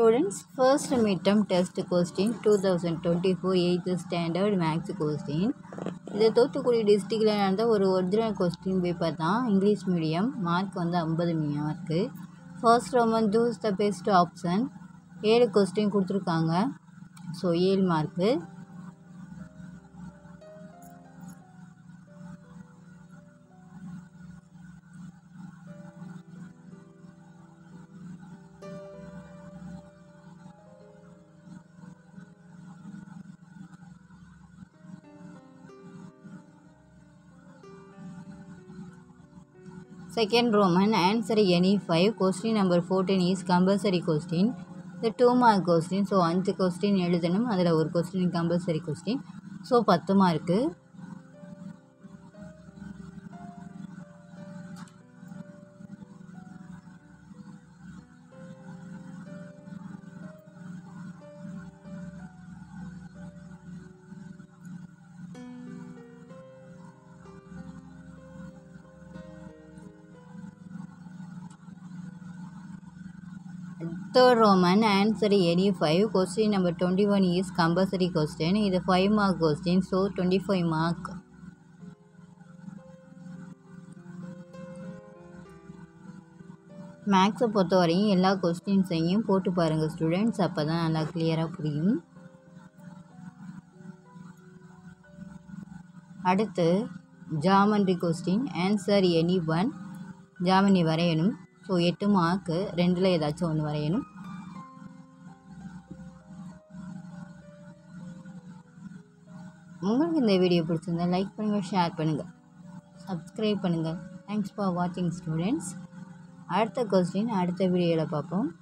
Students, first midterm test question 2024 8th standard maths question இது தூத்துக்குடி டிஸ்ட்ரிக்டில் நடந்த ஒரு ஒரிஜினல் கொஸ்டின் பேப்பர் தான் இங்கிலீஷ் மீடியம் மார்க் வந்து ஐம்பது mark first Roman choose the best option ஏழு கொஸ்டின் கொடுத்துருக்காங்க ஸோ ஏழு mark Second Roman, answer any 5. Question number 14 is compulsory question. The 2 mark question. So அஞ்சு கொஸ்டின் எழுதணும் அதில் ஒரு கொஸ்டின் கம்பல்சரி கொஸ்டின் ஸோ பத்து mark Third Roman, answer any 5. Question number 21 is compulsory question. இது 5 mark question. So 25 mark. மேக்ஸை பொறுத்தவரையும் எல்லா கொஸ்டின்ஸையும் போட்டு பாருங்கள் ஸ்டூடெண்ட்ஸ் அப்போ தான் நல்லா கிளியராக புரியும் அடுத்து geometry question answer any one geometry வரையணும் ஸோ எட்டு மார்க்கு ரெண்டில் ஏதாச்சும் ஒன்று வரையணும் உங்களுக்கு இந்த வீடியோ பிடிச்சிருந்தா லைக் பண்ணுங்கள் ஷேர் பண்ணுங்கள் சப்ஸ்கிரைப் பண்ணுங்கள் தேங்க்ஸ் ஃபார் வாட்சிங் ஸ்டூடெண்ட்ஸ் அடுத்த கொஸ்டின் அடுத்த வீடியோவில் பார்ப்போம்